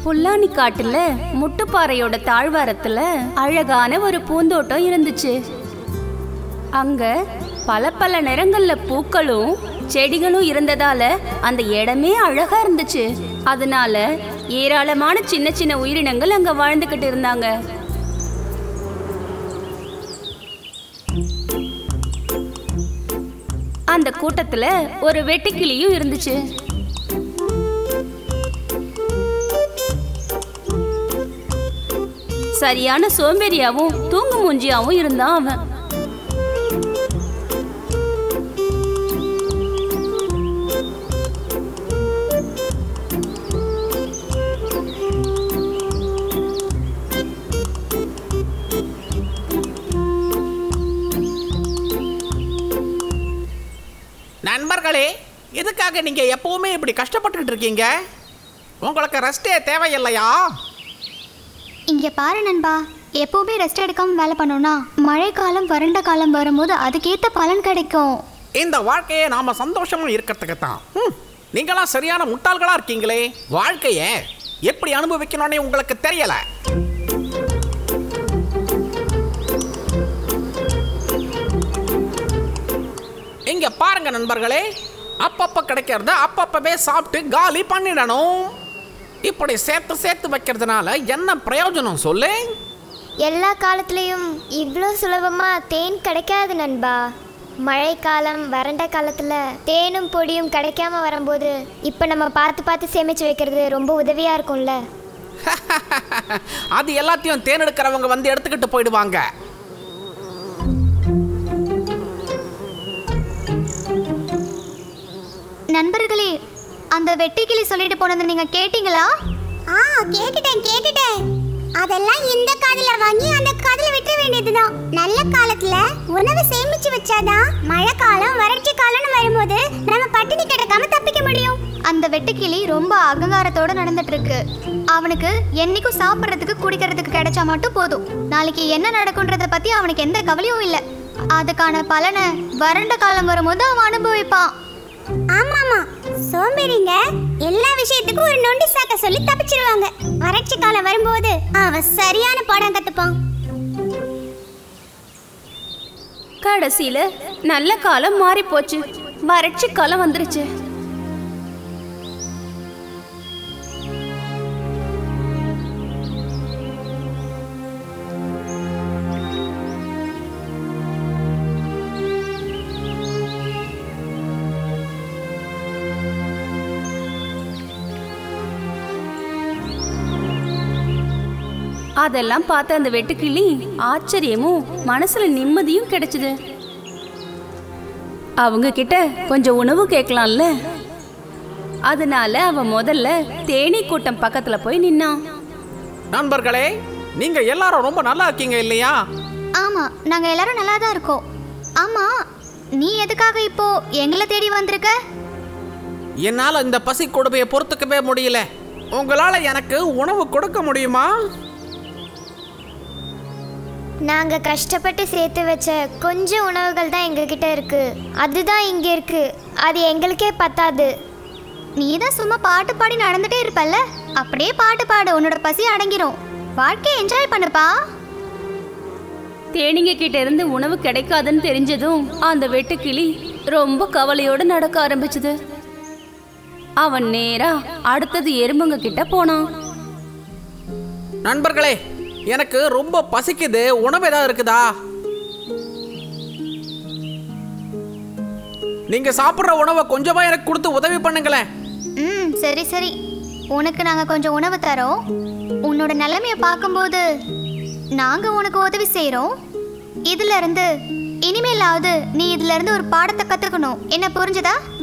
புல்லானி காட்டுல முட்டுப்பாறையோட தாழ்வாரத்துல அழகான ஒரு பூந்தோட்டம் இருந்துச்சு அங்க பல பல நிறங்கள்ல பூக்களும் செடிகளும் இருந்ததால அந்த இடமே அழகா இருந்துச்சு அதனால ஏராளமான சின்ன சின்ன உயிரினங்கள் அங்க வாழ்ந்துகிட்டு இருந்தாங்க அந்த கூட்டத்துல ஒரு வெட்டுக்கிளியும் இருந்துச்சு சரியான சோம்பேறியாவும் தூங்கு மூஞ்சியாவும் இருந்தான் அவன் நண்பர்களே எதுக்காக நீங்க எப்பவுமே இப்படி கஷ்டப்பட்டுட்டு இருக்கீங்க உங்களுக்கு ரெஸ்டே தேவையில்லையா இங்க பாரு நண்பா எப்பவுமே ரெஸ்ட் எடுக்காம வேலை பண்ணோம்னா மழைக்காலம் வறண்ட காலம் வரும்போது அதுக்கேத்த பலன் கிடைக்கும் இந்த வாழ்க்கையை நாம சந்தோஷமா இருக்கிறதுக்கு தான் ம், நீங்களாம் சரியான முட்டாள்களா இருக்கீங்களே வாழ்க்கையை எப்படி அனுபவிக்கணும்னு உங்களுக்கு தெரியல இங்க பாருங்க நண்பர்களே அப்பப்ப கிடைக்கிறத அப்பப்பவே சாப்பிட்டு காலி பண்ணிடணும் இப்படி சேர்த்து சேர்த்து வைக்கிறதுனால என்ன பிரயோஜனம் சொல்லு எல்லா காலத்துலேயும் இவ்வளோ சுலபமா தேன் கிடைக்காது நண்பா மழைக்காலம் வறண்ட காலத்தில் தேனும் பொடியும் கிடைக்காம வரும்போது இப்போ நம்ம பார்த்து பார்த்து சேமிச்சு வைக்கிறது ரொம்ப உதவியாக இருக்கும்ல அது எல்லாத்தையும் தேர்ந்தெடுக்கிறவங்க வந்து எடுத்துக்கிட்டு போயிடுவாங்க நண்பர்களே அந்த வெட்டுக்கிளி சொல்லிட்டு போனதை நீங்க கேட்டீங்களா ஆ கேட்டுட்டேன் கேட்டுட்டேன் அதெல்லாம் இந்த காதுல வாங்கி அந்த காதுல விட்டுற வேண்டியதுதான் நல்ல காலத்துல உணவு சேமிச்சு வச்சாதான் மழை காலம் வறட்சி காலம்னு வரும்போது நம்ம பட்டினி கிடக்காம தப்பிக்க முடியும் அந்த வெட்டுக்கிளி ரொம்ப அகங்காரத்தோட நடந்துட்டு இருக்கு அவனுக்கு என்னைக்கும் சாப்பிட்றதுக்கு குடிக்கிறதுக்கு கிடைச்சா மட்டும் போதும் நாளைக்கு என்ன நடக்குன்றத பத்தி அவனுக்கு எந்த கவலையும் இல்லை அதுக்கான பலனை வறண்ட காலம் வரும்போது அவன் அனுபவிப்பான் ஆமாமா சோம்பேறிங்க எல்லா விஷயத்துக்கும் ஒரு நொண்டி சாக்க சொல்லி தப்பிச்சிருவாங்க வறட்சி காலம் வரும்போது அவன் சரியான பாடம் கத்துப்பான் கடைசியில நல்ல காலம் மாறி போச்சு வறட்சி காலம் வந்துருச்சு அதெல்லாம் பார்த்த அந்த வெட்டுக்கிளி ஆச்சரியமும் மனசுல நிம்மதியும் கிடைச்சது அவங்க கிட்ட கொஞ்சம் உணவு கேட்கலாம்ல அதனால அவன் முதல்ல தேனீ கூட்டம் பக்கத்துல போய் நின்னான் நண்பர்களே நீங்க எல்லாரும் ரொம்ப நல்லா இருக்கீங்க இல்லையா ஆமா நாங்க எல்லாரும் நல்லா தான் இருக்கோம் ஆமா நீ எதுக்காக இப்போ எங்களை தேடி வந்திருக்க என்னால இந்த பசி கொடுமையை பொறுத்துக்கவே முடியல உங்களால எனக்கு உணவு கொடுக்க முடியுமா நாங்கள் கஷ்டப்பட்டு சேர்த்து வச்ச கொஞ்சம் உணவுகள் தான் எங்ககிட்ட இருக்கு அதுதான் இங்கே இருக்கு அது எங்களுக்கே பத்தாது நீ தான் சும்மா பாட்டு பாடி நடந்துட்டே இருப்பல்ல அப்படியே பாட்டு பாடு உன்னோட பசி அடங்கிரும் வாழ்க்கையை என்ஜாய் பண்ணுப்பா தேனீங்க கிட்ட இருந்து உணவு கிடைக்காதுன்னு தெரிஞ்சதும் அந்த வெட்டுக்கிளி ரொம்ப கவலையோட நடக்க ஆரம்பிச்சது அவன் நேரா அடுத்தது எறும்புங்க கிட்ட போனான் நண்பர்களே எனக்கு ரொம்ப பசிக்குது உணவு ஏதாவது இருக்குதா நீங்க சாப்பிட்ற உணவை கொஞ்சமா எனக்கு கொடுத்து உதவி பண்ணுங்களேன் ம் சரி சரி உனக்கு நாங்கள் கொஞ்சம் உணவு தரோம் உன்னோட நிலைமையை பார்க்கும்போது நாங்கள் உனக்கு உதவி செய்கிறோம் இதுல இருந்து இனிமேலாவது நீ இதுல இருந்து ஒரு பாடத்தை கற்றுக்கணும் என்ன புரிஞ்சுதா